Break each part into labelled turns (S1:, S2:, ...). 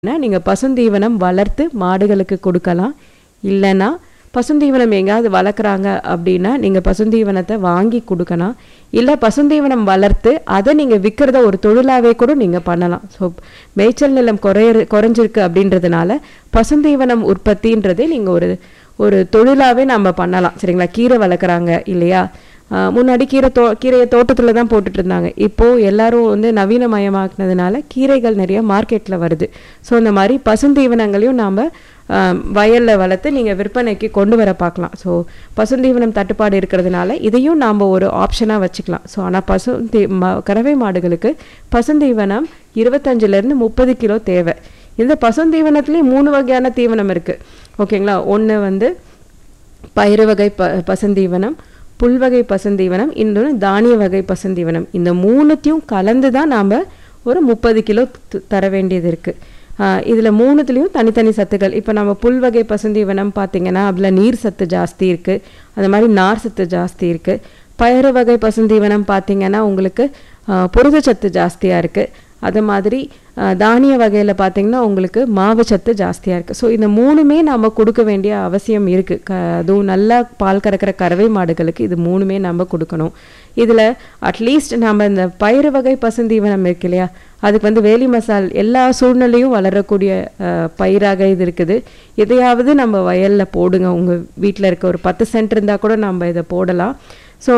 S1: நீங்கள் பசுந்தீவனம் வளர்த்து மாடுகளுக்கு கொடுக்கலாம் இல்லைன்னா பசுந்தீவனம் எங்கேயாவது வளர்க்குறாங்க அப்படின்னா நீங்கள் பசுந்தீவனத்தை வாங்கி கொடுக்கலாம் இல்லை பசுந்தீவனம் வளர்த்து அதை நீங்கள் விற்கிறத ஒரு தொழிலாகவே கூட நீங்கள் பண்ணலாம் ஸோ மேய்ச்சல் நிலம் குறைய குறைஞ்சிருக்கு அப்படின்றதுனால பசுந்தீவனம் உற்பத்தின்றதே நீங்கள் ஒரு ஒரு தொழிலாகவே நம்ம பண்ணலாம் சரிங்களா கீரை வளர்க்குறாங்க இல்லையா ஆஹ் முன்னாடி கீரை தோ கீரையை தோட்டத்தில் தான் போட்டுட்டு இருந்தாங்க இப்போது எல்லாரும் வந்து நவீனமயமாக்குனதுனால கீரைகள் நிறைய மார்க்கெட்டில் வருது ஸோ இந்த மாதிரி பசுந்தீவனங்களையும் நாம் வயலில் வளர்த்து நீங்கள் விற்பனைக்கு கொண்டு வர பார்க்கலாம் ஸோ பசுந்தீவனம் தட்டுப்பாடு இருக்கிறதுனால இதையும் நாம் ஒரு ஆப்ஷனாக வச்சுக்கலாம் ஸோ ஆனால் பசு தீ ம கறவை மாடுகளுக்கு பசுந்தீவனம் இருபத்தஞ்சிலேருந்து முப்பது கிலோ தேவை இந்த பசுந்தீவனத்துலேயே மூணு வகையான தீவனம் இருக்குது ஓகேங்களா ஒன்று வந்து பயிறு வகை ப பசுந்தீவனம் புல்வகை பசுந்தீவனம் இன்னொன்று தானிய வகை பசுந்தீவனம் இந்த மூணுத்தையும் கலந்து தான் நாம் ஒரு முப்பது கிலோ த- தர வேண்டியது இருக்குது இதில் மூணுத்துலேயும் தனித்தனி சத்துக்கள் இப்போ நம்ம புல்வகை பசுந்தீவனம் பார்த்தீங்கன்னா அதில் நீர் சத்து ஜாஸ்தி இருக்குது அந்த மாதிரி நார் சத்து ஜாஸ்தி இருக்குது பயறு வகை பசுந்தீவனம் பார்த்தீங்கன்னா உங்களுக்கு ஆஹ், புரதச்சத்து ஜாஸ்தியாக இருக்குது அது மாதிரி அஹ், தானிய வகையில் பார்த்தீங்கன்னா உங்களுக்கு மாவுச்சத்து ஜாஸ்தியாக இருக்குது ஸோ இந்த மூணுமே நம்ம கொடுக்க வேண்டிய அவசியம் இருக்குது க அதுவும் நல்லா பால் கறக்கிற கறவை மாடுகளுக்கு இது மூணுமே நம்ம கொடுக்கணும் இதில் அட்லீஸ்ட் நம்ம இந்த பயிறு வகை பசுந்தீவனம் இருக்கு இல்லையா அதுக்கு வந்து வேலி மசால் எல்லா சூழ்நிலையும் வளரக்கூடிய அஹ், பயிராக இது இருக்குது எதையாவது நம்ம வயலில் போடுங்க உங்கள் வீட்டில் இருக்க ஒரு பத்து சென்ட் இருந்தால் கூட நம்ம இதை போடலாம் ஸோ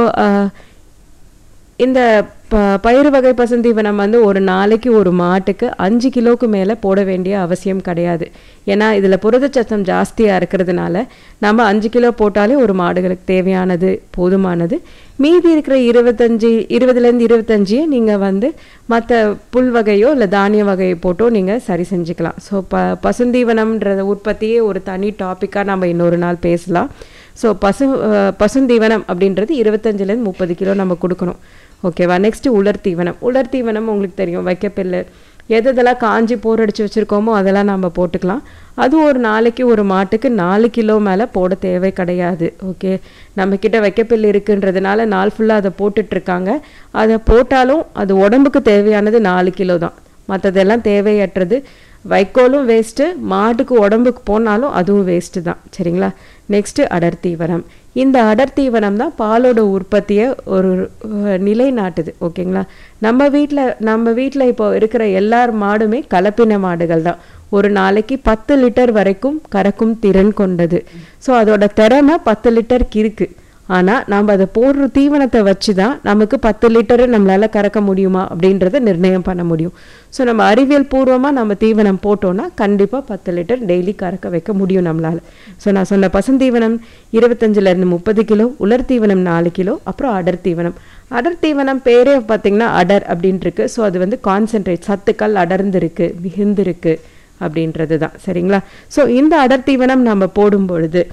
S1: இந்த ப பயிறு வகை பசுந்தீவனம் வந்து ஒரு நாளைக்கு ஒரு மாட்டுக்கு அஞ்சு கிலோக்கு மேலே போட வேண்டிய அவசியம் கிடையாது ஏன்னா இதில் புரதச்சத்தம் ஜாஸ்தியாக இருக்கிறதுனால நம்ம அஞ்சு கிலோ போட்டாலே ஒரு மாடுகளுக்கு தேவையானது போதுமானது மீதி இருக்கிற இருபத்தஞ்சி இருபதுலேருந்து இருபத்தஞ்சியை நீங்கள் வந்து மற்ற புல் வகையோ இல்லை தானிய வகையை போட்டோ நீங்கள் சரி செஞ்சுக்கலாம் ஸோ ப பசுந்தீவனம்ன்ற உற்பத்தியே ஒரு தனி டாப்பிக்காக நம்ம இன்னொரு நாள் பேசலாம் ஸோ பசு அஹ், பசுந்தீவனம் அப்படின்றது இருபத்தஞ்சிலேருந்து முப்பது கிலோ நம்ம கொடுக்கணும் ஓகேவா நெக்ஸ்ட் உலர் தீவனம் உலர் தீவனம் உங்களுக்கு தெரியும் வைக்கப்பில்லு எது எதெல்லாம் காஞ்சி போரடிச்சு வச்சுருக்கோமோ அதெல்லாம் நம்ம போட்டுக்கலாம் அதுவும் ஒரு நாளைக்கு ஒரு மாட்டுக்கு நாலு கிலோ மேலே போட தேவை கிடையாது ஓகே நம்மக்கிட்ட வைக்கப்பில்லு இருக்குன்றதுனால நாள் ஃபுல்லாக அதை போட்டுட்ருக்காங்க அதை போட்டாலும் அது உடம்புக்கு தேவையானது நாலு கிலோ தான் மற்றதெல்லாம் தேவையற்றது வைக்கோலும் வேஸ்ட்டு மாட்டுக்கு உடம்புக்கு போனாலும் அதுவும் வேஸ்ட்டு தான் சரிங்களா நெக்ஸ்ட்டு அடர்த்தீவனம் இந்த அடர்த்தீவனம் தான் பாலோட உற்பத்தியை ஒரு அஹ், நிலைநாட்டுது ஓகேங்களா நம்ம வீட்டில் நம்ம வீட்டில் இப்போ இருக்கிற எல்லார் மாடுமே கலப்பின மாடுகள் தான் ஒரு நாளைக்கு பத்து லிட்டர் வரைக்கும் கறக்கும் திறன் கொண்டது ஸோ அதோட திறமை பத்து லிட்டருக்கு இருக்குது ஆனால் நம்ம அதை போடுற தீவனத்தை வச்சு தான் நமக்கு பத்து லிட்டரு நம்மளால் கறக்க முடியுமா அப்படின்றத நிர்ணயம் பண்ண முடியும் ஸோ நம்ம அறிவியல் பூர்வமாக நம்ம தீவனம் போட்டோம்னா கண்டிப்பாக பத்து லிட்டர் டெய்லி கறக்க வைக்க முடியும் நம்மளால் ஸோ நான் சொன்ன பசுந்தீவனம் இருபத்தஞ்சிலேருந்து முப்பது கிலோ உலர் தீவனம் நாலு கிலோ அப்புறம் அடர் தீவனம் அடர் தீவனம் பேரே பார்த்தீங்கன்னா அடர் அப்படின்ட்டு இருக்கு ஸோ அது வந்து கான்சென்ட்ரேட் சத்துக்கள் அடர்ந்திருக்கு மிகுந்திருக்கு அப்படின்றது தான் சரிங்களா ஸோ இந்த அடர் தீவனம் நம்ம போடும் பொழுது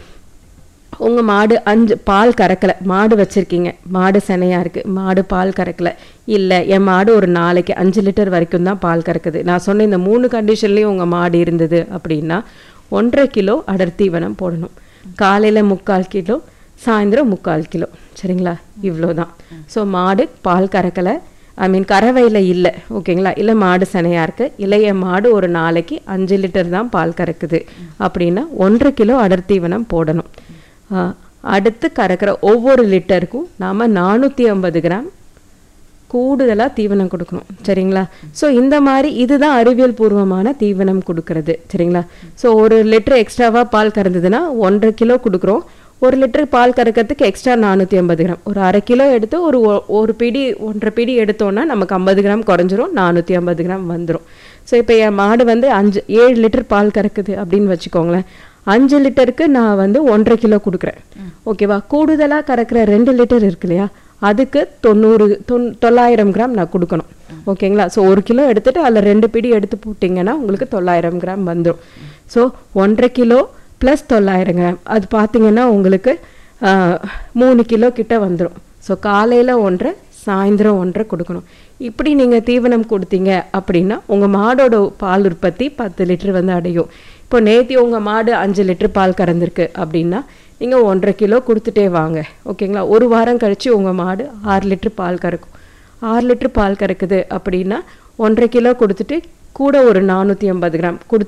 S1: உங்கள் மாடு அஞ்சு பால் கறக்கலை மாடு வச்சுருக்கீங்க மாடு சினையாக இருக்குது மாடு பால் கறக்கலை இல்லை என் மாடு ஒரு நாளைக்கு அஞ்சு லிட்டர் வரைக்கும் தான் பால் கறக்குது நான் சொன்ன இந்த மூணு கண்டிஷன்லேயும் உங்கள் மாடு இருந்தது அப்படின்னா ஒன்றரை கிலோ அடர் தீவனம் போடணும் காலையில் முக்கால் கிலோ சாயந்தரம் முக்கால் கிலோ சரிங்களா இவ்வளோ தான் ஸோ மாடு பால் கறக்கலை ஐ மீன் கறவையில் இல்லை ஓகேங்களா இல்லை மாடு சினையாக இருக்குது இல்லை என் மாடு ஒரு நாளைக்கு அஞ்சு லிட்டர் தான் பால் கறக்குது அப்படின்னா ஒன்றரை கிலோ அடர் தீவனம் போடணும் ஆ, அடுத்து கறக்கிற ஒவ்வொரு லிட்டருக்கும் நாம் நானூற்றி ஐம்பது கிராம் கூடுதலாக தீவனம் கொடுக்கணும் சரிங்களா ஸோ இந்த மாதிரி இதுதான் அறிவியல் பூர்வமான தீவனம் கொடுக்கறது சரிங்களா ஸோ ஒரு லிட்டர் எக்ஸ்ட்ராவாக பால் கறந்ததுன்னா ஒன்றரை கிலோ கொடுக்குறோம் ஒரு லிட்டர் பால் கறக்கிறதுக்கு எக்ஸ்ட்ரா நானூற்றி ஐம்பது கிராம் ஒரு அரை கிலோ எடுத்து ஒரு ஒ- ஒரு பிடி ஒன்றரை பிடி எடுத்தோன்னா நமக்கு ஐம்பது கிராம் குறைஞ்சிரும் நானூற்றி ஐம்பது கிராம் வந்துடும் ஸோ இப்போ என் மாடு வந்து அஞ்சு ஏழு லிட்டர் பால் கறக்குது அப்படின்னு வச்சுக்கோங்களேன் அஞ்சு லிட்டருக்கு நான் வந்து ஒன்றரை கிலோ கொடுக்குறேன் ஓகேவா கூடுதலாக கறக்கிற ரெண்டு லிட்டர் இருக்கு இல்லையா அதுக்கு தொண்ணூறு தொன் தொள்ளாயிரம் கிராம் நான் கொடுக்கணும் ஓகேங்களா ஸோ ஒரு கிலோ எடுத்துட்டு அதில் ரெண்டு பிடி எடுத்து போட்டிங்கன்னா உங்களுக்கு தொள்ளாயிரம் கிராம் வந்துடும் ஸோ ஒன்றரை கிலோ ப்ளஸ் தொள்ளாயிரம் கிராம் அது பார்த்தீங்கன்னா உங்களுக்கு ஆஹ், மூணு கிலோ கிட்ட வந்துடும் ஸோ காலையில் ஒன்றரை சாயந்தரம் ஒன்றரை கொடுக்கணும் இப்படி நீங்கள் தீவனம் கொடுத்தீங்க அப்படின்னா உங்கள் மாடோட பால் உற்பத்தி பத்து லிட்டர் வந்து அடையும் இப்போ நேத்தி உங்கள் மாடு அஞ்சு லிட்டர் பால் கறந்துருக்கு அப்படின்னா நீங்கள் ஒன்றரை கிலோ கொடுத்துட்டே வாங்க ஓகேங்களா ஒரு வாரம் கழித்து உங்கள் மாடு ஆறு லிட்டர் பால் கறக்கும் ஆறு லிட்டர் பால் கறக்குது அப்படின்னா ஒன்றரை கிலோ கொடுத்துட்டு கூட ஒரு நானூற்றி ஐம்பது கிராம் கொடுத்து